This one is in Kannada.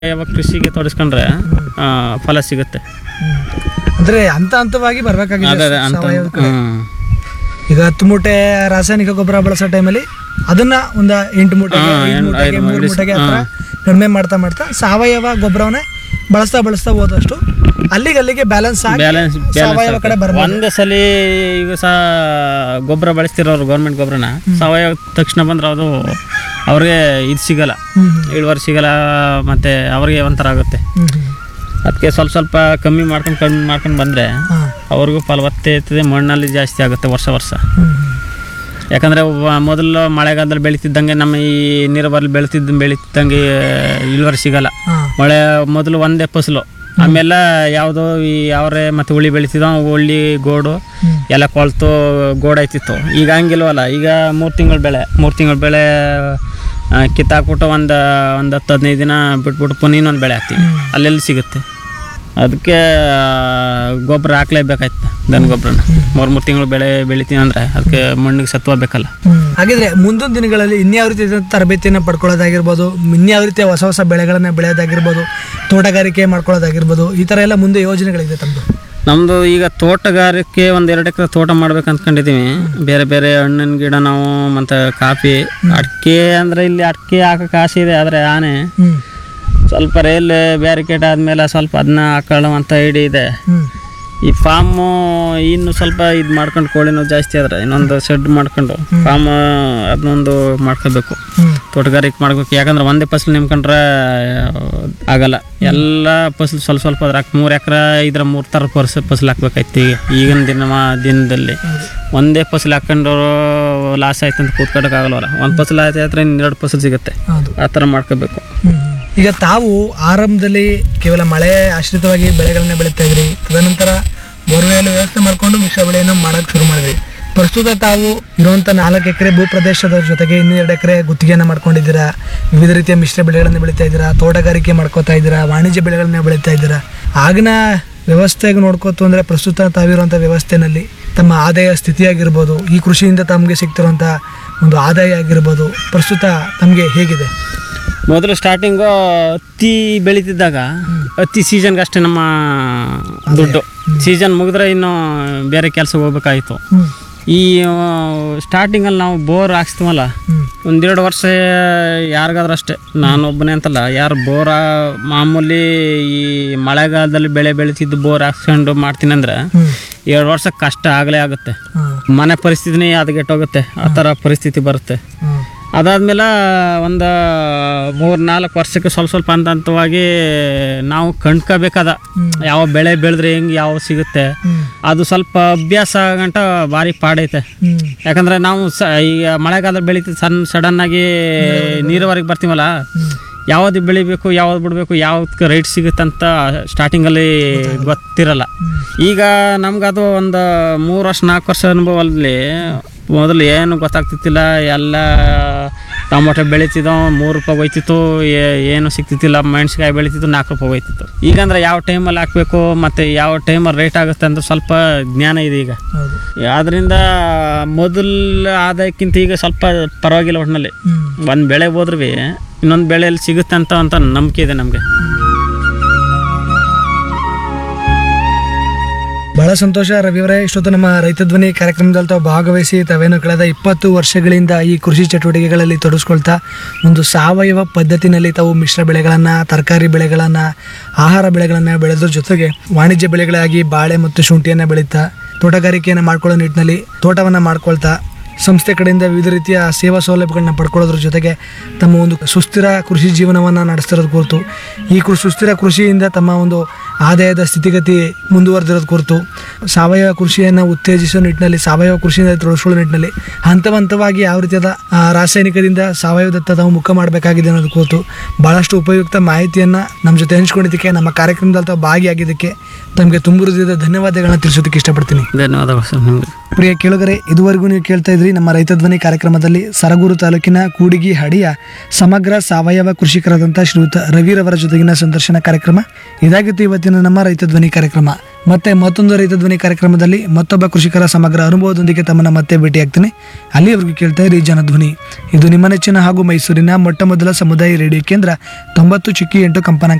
ಯಾವ ಕೃಷಿಗೆ ತೊಡಸ್ಕೊಂಡ್ರೆ ಆ, ಫಲ ಸಿಗುತ್ತೆ ಅಂದ್ರೆ ಹಂತ ಹಂತವಾಗಿ ಅದೇ ಬರ್ಬೇಕಾಗಿದೆ ಅದೇ ಅಂತ ಸಾವಯವ ಕಡೆ. ಹ್ಮ್. ಈಗ ಹತ್ತು ಮೂಟೆ ರಾಸಾಯನಿಕ ಗೊಬ್ಬರ ಬಳಸೋ ಟೈಮಲ್ಲಿ ಅದನ್ನ ಒಂದ ಎಂಟು ಮೂಟೆಗೆ ಹಾ, ಐದು ಎಂಟು- ಮೂಟೆಗೆ ಐದು ಮೂರು ಇಳಿಸಿ- ಮೂಟೆಗೆ ಹತ್ರ ಕಡಿಮೆ ಮಾಡ್ತಾ ಮಾಡ್ತಾ ಸಾವಯವ ಗೊಬ್ಬರವನ್ನೇ ಬಳಸ್ತಾ ಬಳಸ್ತಾ ಹೋದಷ್ಟು ಅಲ್ಲಿಗೆ ಅಲ್ಲಿಗೆ ಬ್ಯಾಲೆನ್ಸ್ ಆಗಿ ಬ್ಯಾಲೆನ್ಸ್ ಸಾವಯವ ಕಡೆ ಬರ್ಬೋದು ಒಂದೇ ಸಲ ಈಗ ಸಹ ಗೊಬ್ಬರ ಬಳಸ್ತಿರೋರು ಗೌರ್ಮೆಂಟ್ ಗೊಬ್ಬರನ ಸಾವಯವ ತಕ್ಷಣ ಬಂದ್ರೆ ಅದು ಅವ್ರಿಗೆ ಇದು ಸಿಗಲ್ಲ ಹ್ಮ್ ಇಳುವರಿ ಸಿಗಲ್ಲ ಮತ್ತೆ ಅವ್ರಿಗೆ ಒಂಥರ ಆಗುತ್ತೆ ಹ್ಮ್ ಹ್ಮ್ ಅದಕ್ಕೆ ಸ್ವಲ್ಪ ಸ್ವಲ್ಪ ಕಮ್ಮಿ ಮಾಡ್ಕೊಂಡು ಕಮ್ಮಿ ಮಾಡ್ಕೊಂಡು ಬಂದರೆ ಹಾ. ಅವ್ರಿಗೂ ಫಲವತ್ತೆ ಇರ್ತದೆ ಮಣ್ಣಲ್ಲಿ ಜಾಸ್ತಿ ಆಗುತ್ತೆ ವರ್ಷ ವರ್ಷ ಹ್ಮ್ ಹ್ಮ್. ಯಾಕಂದರೆ ಮೊದಲು ಮಳೆಗಾಲದಲ್ಲಿ ಬೆಳೀತಿದ್ದಂಗೆ ನಮ್ಮ ಈ ನೀರಾವರಿ ಬೆಳೀತಿದ್ದ ಬೆಳೀತಿದ್ದಂಗೆ ಇಳುವರಿ ಸಿಗಲ್ಲ ಹಾ. ಮಳೆ ಮೊದಲು ಒಂದೇ ಫಸಲು ಆಮೇಲೆ ಯಾವುದೋ ಈ ಯಾವ್ರೆ ಮತ್ತು ಹುಳಿ ಬೆಳೀತಿದ್ದೋ ಹುಳ್ಳಿ ಗೋಡು ಹ್ಮ್. ಎಲ್ಲ ಕೊಳ್ತು ಗೋಡಾಯ್ತಿತ್ತು ಈಗ ಹಂಗಿಲ್ವಲ್ಲ ಈಗ ಮೂರು ತಿಂಗಳ ಬೆಳೆ ಮೂರು ತಿಂಗಳ ಬೆಳೆ ಆ, ಕಿತ್ತಾಕ್ಬಿಟ್ಟು ಒಂದು ಒಂದು ಹತ್ತು ಹದಿನೈದು ದಿನ ಬಿಟ್ಬಿಟ್ಟು ಪುನಃ ಇನ್ನೊಂದು ಬೆಳೆ ಹಾಕ್ತೀವಿ ಅಲ್ಲೆಲ್ಲಿ ಸಿಗುತ್ತೆ ಅದಕ್ಕೆ ಗೊಬ್ಬರ ಹಾಕ್ಲೇಬೇಕಾಯ್ತು ದನ ಗೊಬ್ಬರನ ಮೂರು ಮೂರು ತಿಂಗಳು ಬೆಳೆ ಬೆಳಿತೀವಿ ಅಂದರೆ ಅದಕ್ಕೆ ಮಣ್ಣಿಗೆ ಸತ್ವ ಬೇಕಲ್ಲ ಹ್ಮ್. ಹಾಗಿದ್ರೆ ಮುಂದಿನ ದಿನಗಳಲ್ಲಿ ಇನ್ಯಾವ ರೀತಿಯ ತರಬೇತಿಯನ್ನು ಪಡ್ಕೊಳ್ಳೋದಾಗಿರ್ಬೋದು ಇನ್ಯಾವ ರೀತಿಯ ಹೊಸ ಹೊಸ ಬೆಳೆಗಳನ್ನ ಬೆಳೆಯೋದಾಗಿರ್ಬೋದು ತೋಟಗಾರಿಕೆ ಮಾಡ್ಕೊಳ್ಳೋದಾಗಿರ್ಬೋದು ಈ ಥರ ಎಲ್ಲ ಮುಂದೆ ಯೋಜನೆಗಳಿದೆ ತಮ್ಮದು ನಮ್ಮದು ಈಗ ತೋಟಗಾರಿಕೆ ಒಂದು ಎರಡು ಎಕರೆ ತೋಟ ಮಾಡ್ಬೇಕು ಅಂದ್ಕೊಂಡಿದ್ದೀವಿ ಬೇರೆ ಬೇರೆ ಹಣ್ಣಿನ ಗಿಡ ನಾವು ಮತ್ತು ಕಾಫಿ ಅಡಿಕೆ ಅಂದರೆ ಇಲ್ಲಿ ಅಡಿಕೆ ಹಾಕೋಕೆ ಆಸೆ ಇದೆ ಆದರೆ ಆನೆ ಹ್ಮ್ ಸ್ವಲ್ಪ ರೈಲ್ ಬ್ಯಾರಿಕೇಡ್ ಆದಮೇಲೆ ಸ್ವಲ್ಪ ಅದನ್ನ ಹಾಕೊಳ್ಳುವಂಥ ಐಡಿ ಇದೆ ಹ್ಮ್ ಈ ಫಾರ್ಮು ಇನ್ನು ಸ್ವಲ್ಪ ಇದು ಮಾಡ್ಕೊಂಡು ಕೋಳಿನೂ ಜಾಸ್ತಿ ಆದ್ರೆ ಇನ್ನೊಂದು ಶೆಡ್ ಮಾಡ್ಕೊಂಡು ಫಾರ್ಮ್ ಅದನ್ನೊಂದು ಮಾಡ್ಕೋಬೇಕು ಹ್ಮ್ ತೋಟಗಾರಿಕೆ ಮಾಡ್ಬೇಕು ಯಾಕಂದ್ರೆ ಒಂದೇ ಫಸಲು ನಿಮ್ಕೊಂಡ್ರೆ ಆಗಲ್ಲ ಎಲ್ಲ ಫಸಲು ಸ್ವಲ್ಪ ಸ್ವಲ್ಪ ಅದ್ರ ಮೂರು ಎಕರೆ ಇದ್ರ ಮೂರು ಥರ ಫಸ ಫಸಲು ಹಾಕ್ಬೇಕಾಯ್ತು ಈಗ ಈಗಿನ ದಿನ ದಿನದಲ್ಲಿ ಒಂದೇ ಫಸಲು ಹಾಕೊಂಡು ಲಾಸ್ ಆಯ್ತು ಅಂತ ಕೂತ್ಕೊಳಕ್ಕಾಗಲ್ವಲ್ಲ ಒಂದು ಫಸಲು ಆಯ್ತು ಹತ್ರ ಇನ್ನೆರಡು ಫಸಲು ಸಿಗುತ್ತೆ ಹೌದು ಆ ಥರ ಮಾಡ್ಕೋಬೇಕು ಹ್ಮ್. ಈಗ ತಾವು ಆರಂಭದಲ್ಲಿ ಕೇವಲ ಮಳೆ ಆಶ್ರಿತವಾಗಿ ಬೆಳೆಗಳನ್ನ ಬೆಳೀತಾ ಇದ್ರಿ ತದನಂತರ ಬೋರ್ವೆಲ್ ವ್ಯವಸ್ಥೆ ಮಾಡ್ಕೊಂಡು ಮಿಶ್ರ ಬೆಳೆಯನ್ನು ಮಾಡಕ್ ಶುರು ಮಾಡಿದ್ರಿ ಪ್ರಸ್ತುತ ತಾವು ಇರುವಂತ ನಾಲ್ಕು ಎಕರೆ ಭೂ ಪ್ರದೇಶದ ಜೊತೆಗೆ ಇನ್ನೆರಡು ಎಕರೆ ಗುತ್ತಿಗೆಯನ್ನ ಮಾಡ್ಕೊಂಡಿದ್ದೀರಾ ವಿವಿಧ ರೀತಿಯ ಮಿಶ್ರ ಬೆಳೆಗಳನ್ನ ಬೆಳೀತಾ ಇದ್ದೀರಾ ತೋಟಗಾರಿಕೆ ಮಾಡ್ಕೋತಾ ಇದ್ದೀರಾ ವಾಣಿಜ್ಯ ಬೆಳೆಗಳನ್ನ ಬೆಳೀತಾ ಇದ್ದೀರಾ ಆಗಿನ ವ್ಯವಸ್ಥೆಗೆ ನೋಡ್ಕೋತು ಅಂದ್ರೆ ಪ್ರಸ್ತುತ ತಾವಿರುವಂಥ ವ್ಯವಸ್ಥೆನಲ್ಲಿ ತಮ್ಮ ಆದಾಯ ಸ್ಥಿತಿಯಾಗಿರ್ಬೋದು ಈ ಕೃಷಿಯಿಂದ ತಮಗೆ ಸಿಗ್ತಿರುವಂಥ ಒಂದು ಆದಾಯ ಆಗಿರ್ಬೋದು ಪ್ರಸ್ತುತ ತಮಗೆ ಹೇಗಿದೆ ಮೊದಲು ಸ್ಟಾರ್ಟಿಂಗು ಹತ್ತಿ ಬೆಳೀತಿದ್ದಾಗ ಹತ್ತಿ ಸೀಸನ್ಗೆ ಅಷ್ಟೇ ನಮ್ಮ ದುಡ್ಡು ಸೀಸನ್ ಮುಗಿದ್ರೆ ಇನ್ನು ಬೇರೆ ಕೆಲಸ ಹೋಗ್ಬೇಕಾಯಿತು ಹ್ಮ್ ಈ ಸ್ಟಾರ್ಟಿಂಗಲ್ಲಿ ನಾವು ಬೋರ್ ಹಾಕ್ಸ್ತೀವಲ್ಲ ಹ್ಮ್ ಒಂದೆರಡು ವರ್ಷ ಯಾರಿಗಾದ್ರೂ ಅಷ್ಟೇ ನಾನೊಬ್ಬನೇ ಅಂತಲ್ಲ ಯಾರು ಬೋರ ಮಾಮೂಲಿ ಈ ಮಳೆಗಾಲದಲ್ಲಿ ಬೆಳೆ ಬೆಳೀತಿದ್ದು ಬೋರ್ ಹಾಕ್ಸ್ಕೊಂಡು ಮಾಡ್ತೀನಿ ಅಂದರೆ ಹ್ಮ್ ಎರಡು ವರ್ಷ ಕಷ್ಟ ಆಗಲೇ ಆಗುತ್ತೆ ಹಾ, ಮನೆ ಪರಿಸ್ಥಿತಿನೇ ಹದಗೆಟ್ಟೋಗುತ್ತೆ ಆ ಥರ ಪರಿಸ್ಥಿತಿ ಬರುತ್ತೆ ಹ್ಮ್ ಅದಾದಮೇಲೆ ಒಂದು ಮೂರು ನಾಲ್ಕು ವರ್ಷಕ್ಕೆ ಸ್ವಲ್ಪ ಸ್ವಲ್ಪ ಹಂತ ಹಂತವಾಗಿ ನಾವು ಕಂಡ್ಕೋಬೇಕಾದ ಯಾವ ಬೆಳೆ ಬೆಳೆದ್ರೆ ಹೆಂಗೆ ಯಾವ ಸಿಗುತ್ತೆ ಹ್ಮ್ ಅದು ಸ್ವಲ್ಪ ಅಭ್ಯಾಸ ಗಂಟ ಭಾರಿ ಪಾಡೈತೆ ಹ್ಮ್ ಯಾಕಂದ್ರೆ ನಾವು ಸ ಈಗ ಮಳೆಗಾಲ ಬೆಳೀತಿದ್ದು ಸಣ್ಣ ಸಡನ್ನಾಗಿ ನೀರಾವರಿಗೆ ಬರ್ತೀವಲ್ಲ ಯಾವ್ದು ಬೆಳಿಬೇಕು ಯಾವ್ದು ಬಿಡಬೇಕು ಯಾವ್ದಕ್ಕೆ ರೈಟ್ ಸಿಗುತ್ತಂತ ಸ್ಟಾರ್ಟಿಂಗಲ್ಲಿ ಗೊತ್ತಿರಲ್ಲ ಈಗ ನಮ್ಗದು ಒಂದು ಮೂರು ವರ್ಷ ನಾಲ್ಕು ವರ್ಷ ಅನುಭವದಲ್ಲಿ ಮೊದಲು ಏನು ಗೊತ್ತಾಗ್ತಿತ್ತಿಲ್ಲ ಎಲ್ಲ ಟೊಮೊಟೊ ಬೆಳೀತಿದ್ದೋ ಮೂರು ರೂಪಾಯಿ ಹೋಯ್ತಿತ್ತು ಏ- ಏನು ಸಿಗ್ತಿತ್ತಿಲ್ಲ ಮೆಣಸಿನ್ಕಾಯಿ ಬೆಳೀತಿತ್ತು ನಾಲ್ಕು ರೂಪಾಯಿ ಹೋಯ್ತಿತ್ತು ಈಗಂದ್ರೆ ಯಾವ ಟೈಮಲ್ಲಿ ಹಾಕಬೇಕು ಮತ್ತು ಯಾವ ಟೈಮಲ್ಲಿ ರೇಟ್ ಆಗುತ್ತೆ ಅಂತ ಸ್ವಲ್ಪ ಜ್ಞಾನ ಇದೆ ಈಗ ಹೌದು ಅದರಿಂದ ಮೊದಲ ಆದಾಯಕ್ಕಿಂತ ಈಗ ಸ್ವಲ್ಪ ಪರವಾಗಿಲ್ಲ ಒಟ್ಟಿನಲ್ಲಿ ಹ್ಮ್ ಒಂದು ಬೆಳೆ ಹೋದ್ರೂ ಇನ್ನೊಂದು ಬೆಳೆಯಲ್ಲಿ ಸಿಗುತ್ತೆ ಅಂತ ಅಂತ ನಂಬಿಕೆ ಇದೆ ನಮಗೆ ಬಹಳ ಸಂತೋಷ ರವಿಯವರೇ ಇಷ್ಟೊತ್ತು ನಮ್ಮ ರೈತ ಧ್ವನಿ ಕಾರ್ಯಕ್ರಮದಲ್ಲಿ ತಾವು ಭಾಗವಹಿಸಿ ತಾವೇನು ಕಳೆದ ಇಪ್ಪತ್ತು ವರ್ಷಗಳಿಂದ ಈ ಕೃಷಿ ಚಟುವಟಿಕೆಗಳಲ್ಲಿ ತೊಡಗಿಸ್ಕೊಳ್ತಾ ಒಂದು ಸಾವಯವ ಪದ್ಧತಿನಲ್ಲಿ ತಾವು ಮಿಶ್ರ ಬೆಳೆಗಳನ್ನು ತರಕಾರಿ ಬೆಳೆಗಳನ್ನು ಆಹಾರ ಬೆಳೆಗಳನ್ನು ಬೆಳೆದ್ರ ಜೊತೆಗೆ ವಾಣಿಜ್ಯ ಬೆಳೆಗಳಾಗಿ ಬಾಳೆ ಮತ್ತು ಶುಂಠಿಯನ್ನು ಬೆಳೀತಾ ತೋಟಗಾರಿಕೆಯನ್ನು ಮಾಡ್ಕೊಳ್ಳೋ ನಿಟ್ಟಿನಲ್ಲಿ ತೋಟವನ್ನು ಮಾಡ್ಕೊಳ್ತಾ ಸಂಸ್ಥೆ ಕಡೆಯಿಂದ ವಿವಿಧ ರೀತಿಯ ಸೇವಾ ಸೌಲಭ್ಯಗಳನ್ನ ಪಡ್ಕೊಳ್ಳೋದ್ರ ಜೊತೆಗೆ ತಮ್ಮ ಒಂದು ಸುಸ್ಥಿರ ಕೃಷಿ ಜೀವನವನ್ನು ನಡೆಸ್ತಿರೋದು ಕುರಿತು ಈ ಕೃಷಿ ಸುಸ್ಥಿರ ಕೃಷಿಯಿಂದ ತಮ್ಮ ಒಂದು ಆದಾಯದ ಸ್ಥಿತಿಗತಿ ಮುಂದುವರೆದಿರೋದು ಕುರಿತು ಸಾವಯವ ಕೃಷಿಯನ್ನು ಉತ್ತೇಜಿಸೋ ನಿಟ್ಟಿನಲ್ಲಿ ಸಾವಯವ ಕೃಷಿಯಿಂದ ತೊಡಗಿಸ್ಕೊಳ್ಳೋ ನಿಟ್ಟಿನಲ್ಲಿ ಹಂತ ಹಂತವಾಗಿ ಯಾವ ರೀತಿಯಾದ ಆ, ರಾಸಾಯನಿಕದಿಂದ ಸಾವಯವದತ್ತ ತಾವು ಮುಖ ಮಾಡಬೇಕಾಗಿದೆ ಅನ್ನೋದು ಕುರಿತು ಭಾಳಷ್ಟು ಉಪಯುಕ್ತ ಮಾಹಿತಿಯನ್ನು ನಮ್ಮ ಜೊತೆ ಹಂಚ್ಕೊಂಡಿದ್ದಕ್ಕೆ ನಮ್ಮ ಕಾರ್ಯಕ್ರಮದಲ್ಲಿ ತಾವು ಭಾಗಿಯಾಗಿದ್ದಕ್ಕೆ ತಮಗೆ ತುಂಬ ಹೃದಯದ ಧನ್ಯವಾದಗಳನ್ನ ತಿಳಿಸೋದಕ್ಕೆ ಇಷ್ಟಪಡ್ತೀನಿ ಧನ್ಯವಾದಗಳು ಸರ್ ನಿಮಗೆ ಪ್ರಿಯ ಕೇಳುಗರೆ ಇದುವರೆಗೂ ನೀವು ಕೇಳ್ತಾ ಇದ್ರಿ ನಮ್ಮ ರೈತ ಧ್ವನಿ ಕಾರ್ಯಕ್ರಮದಲ್ಲಿ ಸರಗೂರು ತಾಲೂಕಿನ ಕೂಡಿಗಿ ಹಡಿಯ ಸಮಗ್ರ ಸಾವಯವ ಕೃಷಿಕರಾದಂಥ ಶ್ರೀಯುತ ರವಿರವರ ಜೊತೆಗಿನ ಸಂದರ್ಶನ ಕಾರ್ಯಕ್ರಮ ಇದಾಗಿತ್ತು ಇವತ್ತಿನ ನಮ್ಮ ರೈತ ಧ್ವನಿ ಕಾರ್ಯಕ್ರಮ ಮತ್ತೆ ಮತ್ತೊಂದು ರೈತ ಧ್ವನಿ ಕಾರ್ಯಕ್ರಮದಲ್ಲಿ ಮತ್ತೊಬ್ಬ ಕೃಷಿಕರ ಸಮಗ್ರ ಅನುಭವದೊಂದಿಗೆ ತಮ್ಮನ್ನ ಮತ್ತೆ ಭೇಟಿಯಾಗ್ತೀನಿ ಅಲ್ಲಿಯವರೆಗೂ ಕೇಳ್ತಾ ಇರಿ ಜನಧ್ವನಿ ಇದು ನಿಮ್ಮ ನೆಚ್ಚಿನ ಹಾಗೂ ಮೈಸೂರಿನ ಮೊಟ್ಟ ಮೊದಲ ಸಮುದಾಯ ರೇಡಿಯೋ ಕೇಂದ್ರ ತೊಂಬತ್ತು ಚಿಕ್ಕಿ ಎಂಟು ಕಂಪನಾಂಕ